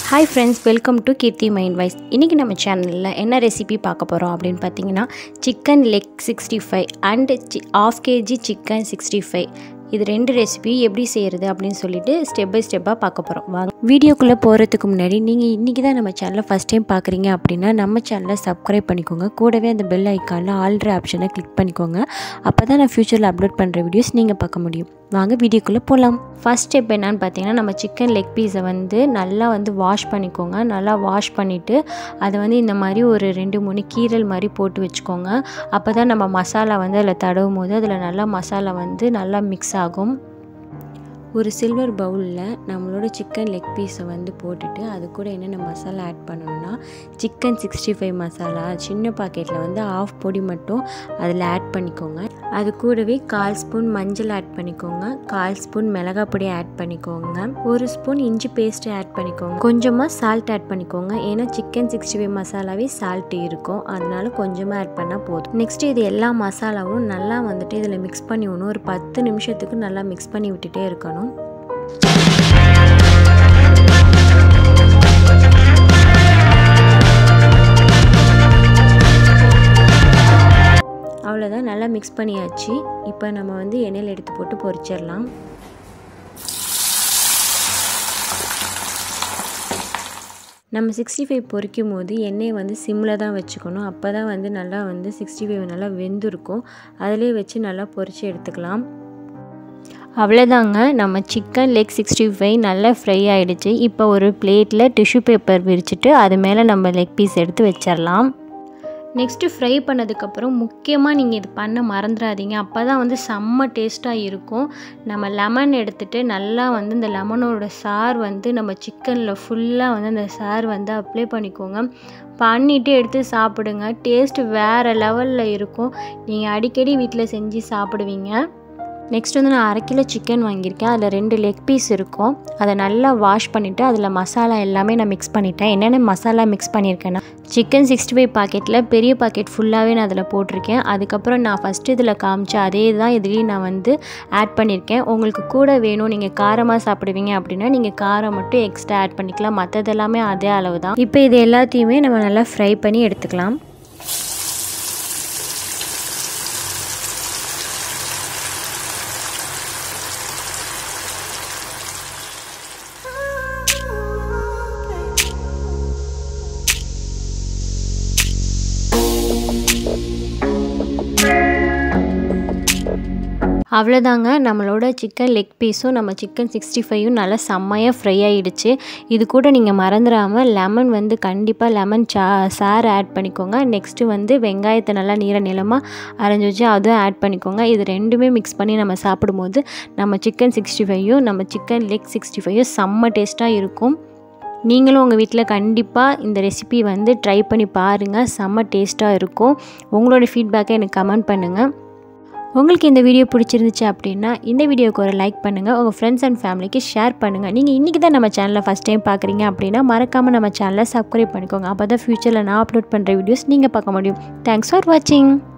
hi friends welcome to Keerthi mind wise இன்றைக்கி நம்ம சேனலில் என்ன ரெசிபி பார்க்க போகிறோம் அப்படின்னு பார்த்தீங்கன்னா chicken leg sixty five and சி half KG chicken sixty five இது ரெண்டு ரெசிபி எப்படி செய்கிறது அப்படின்னு சொல்லிட்டு ஸ்டெப் பை ஸ்டெப்பாக பார்க்க போகிறோம் வாங்க வீடியோக்குள்ளே போகிறதுக்கு முன்னாடி நீங்கள் இன்றைக்கி தான் நம்ம சேனலை ஃபஸ்ட் டைம் பார்க்குறீங்க அப்படின்னா நம்ம சேனலை சப்ஸ்கிரைப் பண்ணிக்கோங்க கூடவே அந்த பெல் ஐக்கானில் ஆல்ட்ரு ஆப்ஷனை கிளிக் பண்ணிக்கோங்க அப்போ தான் நான் ஃப்யூச்சரில் அப்லோட் பண்ணுற வீடியோஸ் நீங்கள் பார்க்க முடியும் வாங்க வீடியோக்குள்ளே போகலாம் ஃபஸ்ட் ஸ்டெப் என்னன்னு பார்த்தீங்கன்னா நம்ம சிக்கன் லெக் பீஸை வந்து நல்லா வந்து வாஷ் பண்ணிக்கோங்க நல்லா வாஷ் பண்ணிவிட்டு அதை வந்து இந்த மாதிரி ஒரு ரெண்டு மூணு கீரல் மாதிரி போட்டு வச்சுக்கோங்க அப்போ தான் நம்ம மசாலா வந்து அதில் தடவும் போது அதில் நல்லா மசாலா வந்து நல்லா மிக்ஸ் ஆகும் ஒரு சில்வர் பவுலில் நம்மளோட சிக்கன் லெக் பீஸை வந்து போட்டுட்டு அது கூட என்னென்ன மசாலா ஆட் பண்ணணும்னா சிக்கன் சிக்ஸ்டி ஃபைவ் மசாலா சின்ன பாக்கெட்டில் வந்து ஆஃப் பொடி மட்டும் அதில் ஆட் பண்ணிக்கோங்க அது கூடவே கால் ஸ்பூன் மஞ்சள் ஆட் பண்ணிக்கோங்க கால் ஸ்பூன் மிளகாய் பொடி ஆட் பண்ணிக்கோங்க ஒரு ஸ்பூன் இஞ்சி பேஸ்ட்டு ஆட் பண்ணிக்கோங்க கொஞ்சமாக சால்ட் ஆட் பண்ணிக்கோங்க ஏன்னா சிக்கன் சிக்ஸ்டி ஃபைவ் மசாலாவே சால்ட் இருக்கும் அதனால கொஞ்சமாக ஆட் பண்ணால் போதும் நெக்ஸ்ட்டு இது எல்லா மசாலாவும் நல்லா வந்துட்டு இதில் மிக்ஸ் பண்ணி விடணும் ஒரு பத்து நிமிஷத்துக்கு நல்லா மிக்ஸ் பண்ணி விட்டுட்டே இருக்கணும் அவ்வளோதான் நல்லா மிக்ஸ் பண்ணியாச்சு இப்போ நம்ம வந்து எண்ணெயில் எடுத்து போட்டு பொரிச்சிடலாம் நம்ம சிக்ஸ்டி ஃபைவ் பொரிக்கும் போது எண்ணெயை வந்து சிம்மில் தான் வச்சுக்கணும் அப்போ தான் வந்து நல்லா வந்து சிக்ஸ்டி ஃபைவ் நல்லா வெந்திருக்கும் அதிலே வச்சு நல்லா பொரித்து எடுத்துக்கலாம் அவ்வளோதாங்க நம்ம சிக்கன் லெக் சிக்ஸ்டி ஃபைவ் நல்லா ஃப்ரை ஆகிடுச்சு இப்போ ஒரு பிளேட்டில் டிஷ்யூ பேப்பர் விரிச்சிட்டு அது மேலே நம்ம லெக் பீஸ் எடுத்து வச்சிடலாம் நெக்ஸ்ட்டு ஃப்ரை பண்ணதுக்கப்புறம் முக்கியமாக நீங்கள் இது பண்ண மறந்துடாதீங்க அப்போ தான் வந்து செம்ம டேஸ்ட்டாக இருக்கும் நம்ம லெமன் எடுத்துகிட்டு நல்லா வந்து இந்த லெமனோட சார் வந்து நம்ம சிக்கனில் ஃபுல்லாக வந்து அந்த சார் வந்து அப்ளை பண்ணிக்கோங்க பண்ணிவிட்டு எடுத்து சாப்பிடுங்க டேஸ்ட்டு வேறு லெவலில் இருக்கும் நீங்கள் அடிக்கடி வீட்டில் செஞ்சு சாப்பிடுவீங்க நெக்ஸ்ட் வந்து நான் அரை கிலோ சிக்கன் வாங்கியிருக்கேன் அதில் ரெண்டு லெக் பீஸ் இருக்கும் அதை நல்லா வாஷ் பண்ணிவிட்டு அதில் மசாலா எல்லாமே நான் மிக்ஸ் பண்ணிட்டேன் என்னென்ன மசாலா மிக்ஸ் பண்ணியிருக்கேன்னா சிக்கன் சிக்ஸ்டி ஃபைவ் பாக்கெட்டில் பெரிய பாக்கெட் ஃபுல்லாகவே நான் அதில் போட்டிருக்கேன் அதுக்கப்புறம் நான் ஃபஸ்ட்டு இதில் காமிச்ச அதே தான் இதுலேயும் நான் வந்து ஆட் பண்ணியிருக்கேன் உங்களுக்கு கூட வேணும் நீங்கள் காரமாக சாப்பிடுவீங்க அப்படின்னா நீங்கள் காரம் மட்டும் எக்ஸ்ட்ரா ஆட் பண்ணிக்கலாம் மற்றது எல்லாமே அதே அளவு தான் இப்போ இது எல்லாத்தையுமே நம்ம நல்லா ஃப்ரை பண்ணி எடுத்துக்கலாம் அவ்வளோதாங்க நம்மளோட சிக்கன் லெக் பீஸும் நம்ம சிக்கன் சிக்ஸ்டி ஃபைவும் நல்லா செம்மையாக ஃப்ரை ஆகிடுச்சு இது கூட நீங்கள் மறந்துடாமல் லெமன் வந்து கண்டிப்பாக லெமன் சா சார் ஆட் பண்ணிக்கோங்க நெக்ஸ்ட்டு வந்து வெங்காயத்தை நல்லா நீர நிலமாக அரைஞ்சி வச்சு அதுவும் ஆட் பண்ணிக்கோங்க இது ரெண்டுமே மிக்ஸ் பண்ணி நம்ம சாப்பிடும்போது நம்ம சிக்கன் சிக்ஸ்டி ஃபைவும் நம்ம சிக்கன் லெக் சிக்ஸ்டி ஃபைவும் செம்ம டேஸ்ட்டாக இருக்கும் நீங்களும் உங்கள் வீட்டில் கண்டிப்பாக இந்த ரெசிபி வந்து ட்ரை பண்ணி பாருங்கள் செம்ம டேஸ்ட்டாக இருக்கும் உங்களோட ஃபீட்பேக்கை எனக்கு கமெண்ட் பண்ணுங்கள் உங்களுக்கு இந்த வீடியோ பிடிச்சிருந்துச்சு அப்படின்னா இந்த வீடியோக்கு ஒரு லைக் பண்ணுங்கள் உங்கள் ஃப்ரெண்ட்ஸ் அண்ட் ஃபேமிலிக்கு ஷேர் பண்ணுங்கள் நீங்கள் இன்றைக்கி தான் நம்ம சேனலை ஃபஸ்ட் டைம் பார்க்குறீங்க அப்படின்னா மறக்காமல் நம்ம சேனலை சப்ஸ்கிரைப் பண்ணிக்கோங்க அப்போ தான் ஃப்யூச்சரில் நான் அப்லோட் பண்ணுற வீடியோஸ் நீங்கள் பார்க்க முடியும் தேங்க்ஸ் ஃபார் வாட்சிங்